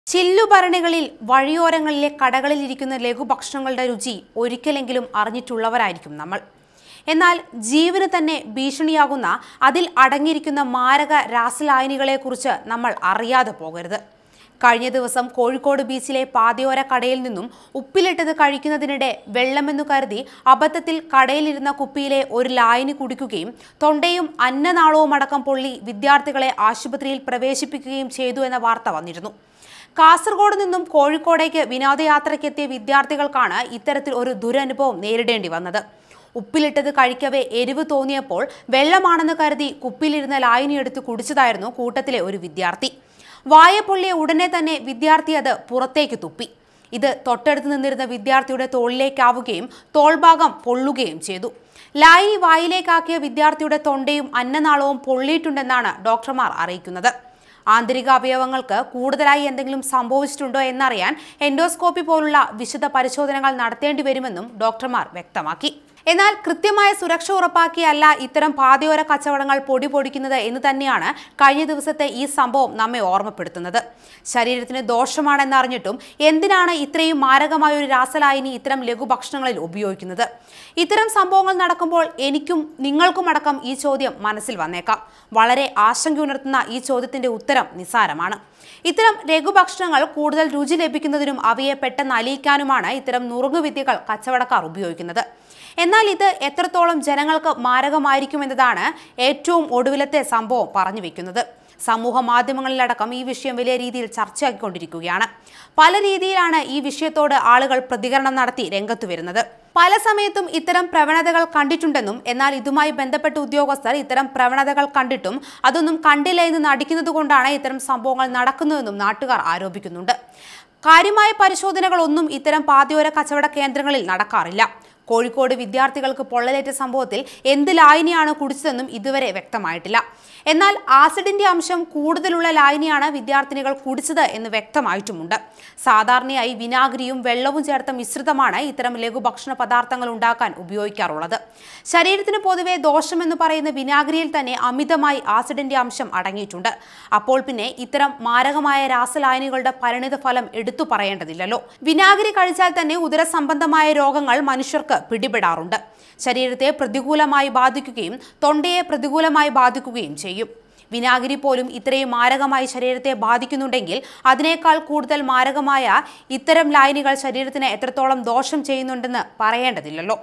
ചില്ലുഭരണികളിൽ വഴിയോരങ്ങളിലെ കടകളിൽ ഇരിക്കുന്ന ലഘുഭക്ഷണങ്ങളുടെ രുചി ഒരിക്കലെങ്കിലും അറിഞ്ഞിട്ടുള്ളവരായിരിക്കും നമ്മൾ എന്നാൽ ജീവന് തന്നെ ഭീഷണിയാകുന്ന അതിൽ അടങ്ങിയിരിക്കുന്ന മാരക രാസലായനികളെക്കുറിച്ച് നമ്മൾ അറിയാതെ പോകരുത് കഴിഞ്ഞ ദിവസം കോഴിക്കോട് ബീച്ചിലെ പാതയോര കടയിൽ നിന്നും ഉപ്പിലിട്ടത് കഴിക്കുന്നതിനിടെ വെള്ളമെന്നു കരുതി അബദ്ധത്തിൽ കടയിലിരുന്ന കുപ്പിയിലെ ഒരു ലായനി കുടിക്കുകയും തൊണ്ടയും അന്നനാളവും അടക്കം പൊള്ളി വിദ്യാർത്ഥികളെ ആശുപത്രിയിൽ പ്രവേശിപ്പിക്കുകയും ചെയ്തു എന്ന വാർത്ത വന്നിരുന്നു കാസർഗോഡ് നിന്നും കോഴിക്കോടേക്ക് വിനോദയാത്രയ്ക്കെത്തിയ വിദ്യാർത്ഥികൾക്കാണ് ഇത്തരത്തിൽ ഒരു ദുരനുഭവം നേരിടേണ്ടി വന്നത് ഉപ്പിലിട്ടത് കഴിക്കവേ എരിവ് തോന്നിയപ്പോൾ വെള്ളമാണെന്ന് കരുതി കുപ്പിയിലിരുന്ന ലായനി എടുത്ത് കുടിച്ചതായിരുന്നു കൂട്ടത്തിലെ ഒരു വിദ്യാർത്ഥി വായ പൊള്ളിയ ഉടനെ തന്നെ വിദ്യാർത്ഥി അത് പുറത്തേക്ക് തുപ്പി ഇത് തൊട്ടടുത്ത് നിന്നിരുന്ന വിദ്യാർത്ഥിയുടെ തോളിലേക്കാവുകയും തോൾഭാഗം പൊള്ളുകയും ചെയ്തു ലായനി വായിലേക്കാക്കിയ വിദ്യാർത്ഥിയുടെ തൊണ്ടയും അന്നനാളവും പൊള്ളിയിട്ടുണ്ടെന്നാണ് ഡോക്ടർമാർ അറിയിക്കുന്നത് ആന്തരിക അവയവങ്ങൾക്ക് കൂടുതലായി എന്തെങ്കിലും സംഭവിച്ചിട്ടുണ്ടോ എന്നറിയാൻ എൻഡോസ്കോപ്പി പോലുള്ള വിശദ പരിശോധനകൾ നടത്തേണ്ടി വരുമെന്നും ഡോക്ടർമാർ വ്യക്തമാക്കി എന്നാൽ കൃത്യമായ സുരക്ഷ ഉറപ്പാക്കിയല്ല ഇത്തരം പാതയോര കച്ചവടങ്ങൾ പൊടി പൊടിക്കുന്നത് എന്ന് തന്നെയാണ് കഴിഞ്ഞ ദിവസത്തെ ഈ സംഭവം നമ്മെ ഓർമ്മപ്പെടുത്തുന്നത് ശരീരത്തിന് ദോഷമാണെന്നറിഞ്ഞിട്ടും എന്തിനാണ് ഇത്രയും മാരകമായ ഒരു രാസലായനി ഇത്തരം ലഘുഭക്ഷണങ്ങളിൽ ഉപയോഗിക്കുന്നത് ഇത്തരം സംഭവങ്ങൾ നടക്കുമ്പോൾ എനിക്കും നിങ്ങൾക്കും അടക്കം ഈ ചോദ്യം മനസ്സിൽ വന്നേക്കാം വളരെ ആശങ്കയുണർത്തുന്ന ഈ ചോദ്യത്തിന്റെ ഉത്തരം നിസ്സാരമാണ് ഇത്തരം ലഘുഭക്ഷണങ്ങൾ കൂടുതൽ രുചി ലഭിക്കുന്നതിനും അവയെ പെട്ടെന്ന് അലിയിക്കാനുമാണ് ഇത്തരം നുറുങ്ങുവിദ്യകൾ കച്ചവടക്കാർ ഉപയോഗിക്കുന്നത് എന്നാൽ ഇത് എത്രത്തോളം ജനങ്ങൾക്ക് മാരകമായിരിക്കുമെന്നതാണ് ഏറ്റവും ഒടുവിലത്തെ സംഭവം പറഞ്ഞു വെക്കുന്നത് സമൂഹ മാധ്യമങ്ങളിലടക്കം ഈ വിഷയം വലിയ രീതിയിൽ ചർച്ചയാക്കിക്കൊണ്ടിരിക്കുകയാണ് പല രീതിയിലാണ് ഈ വിഷയത്തോട് ആളുകൾ പ്രതികരണം നടത്തി രംഗത്തു വരുന്നത് പല സമയത്തും ഇത്തരം പ്രവണതകൾ കണ്ടിട്ടുണ്ടെന്നും എന്നാൽ ഇതുമായി ബന്ധപ്പെട്ട ഉദ്യോഗസ്ഥർ ഇത്തരം പ്രവണതകൾ കണ്ടിട്ടും അതൊന്നും കണ്ടില്ല എന്ന് നടിക്കുന്നത് കൊണ്ടാണ് ഇത്തരം സംഭവങ്ങൾ നടക്കുന്നതെന്നും നാട്ടുകാർ ആരോപിക്കുന്നുണ്ട് കാര്യമായ പരിശോധനകളൊന്നും ഇത്തരം പാതയോര കച്ചവട കേന്ദ്രങ്ങളിൽ നടക്കാറില്ല കോഴിക്കോട് വിദ്യാർത്ഥികൾക്ക് പൊള്ളലേറ്റ സംഭവത്തിൽ എന്ത് ലായനിയാണ് കുടിച്ചതെന്നും ഇതുവരെ വ്യക്തമായിട്ടില്ല എന്നാൽ ആസിഡിന്റെ അംശം കൂടുതലുള്ള ലായനിയാണ് വിദ്യാർത്ഥിനികൾ കുടിച്ചത് എന്ന് വ്യക്തമായിട്ടുമുണ്ട് സാധാരണയായി വിനാഗിരിയും വെള്ളവും ചേർത്ത മിശ്രിതമാണ് ഇത്തരം ലഘുഭക്ഷണ പദാർത്ഥങ്ങൾ ഉണ്ടാക്കാൻ ഉപയോഗിക്കാറുള്ളത് ശരീരത്തിന് പൊതുവെ ദോഷമെന്ന് പറയുന്ന വിനാഗിരിയിൽ തന്നെ അമിതമായി ആസിഡിന്റെ അംശം അടങ്ങിയിട്ടുണ്ട് അപ്പോൾ പിന്നെ ഇത്തരം മാരകമായ രാസലായനികളുടെ പരിണിത ഫലം എടുത്തു പറയേണ്ടതില്ലല്ലോ വിനാഗിരി കഴിച്ചാൽ തന്നെ ഉദരസംബന്ധമായ രോഗങ്ങൾ മനുഷ്യർക്ക് പിടിപെടാറുണ്ട് ശരീരത്തെ പ്രതികൂലമായി ബാധിക്കുകയും തൊണ്ടയെ പ്രതികൂലമായി ബാധിക്കുകയും ചെയ്യും വിനാഗിരി പോലും ഇത്രയും മാരകമായി ശരീരത്തെ ബാധിക്കുന്നുണ്ടെങ്കിൽ അതിനേക്കാൾ കൂടുതൽ മാരകമായ ഇത്തരം ലായനികൾ ശരീരത്തിന് എത്രത്തോളം ദോഷം ചെയ്യുന്നുണ്ടെന്ന് പറയേണ്ടതില്ലല്ലോ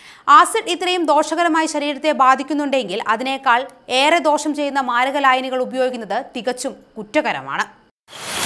ആസിഡ് ഇത്രയും ദോഷകരമായി ശരീരത്തെ ബാധിക്കുന്നുണ്ടെങ്കിൽ അതിനേക്കാൾ ഏറെ ദോഷം ചെയ്യുന്ന മാരക ലായനികൾ ഉപയോഗിക്കുന്നത് തികച്ചും കുറ്റകരമാണ്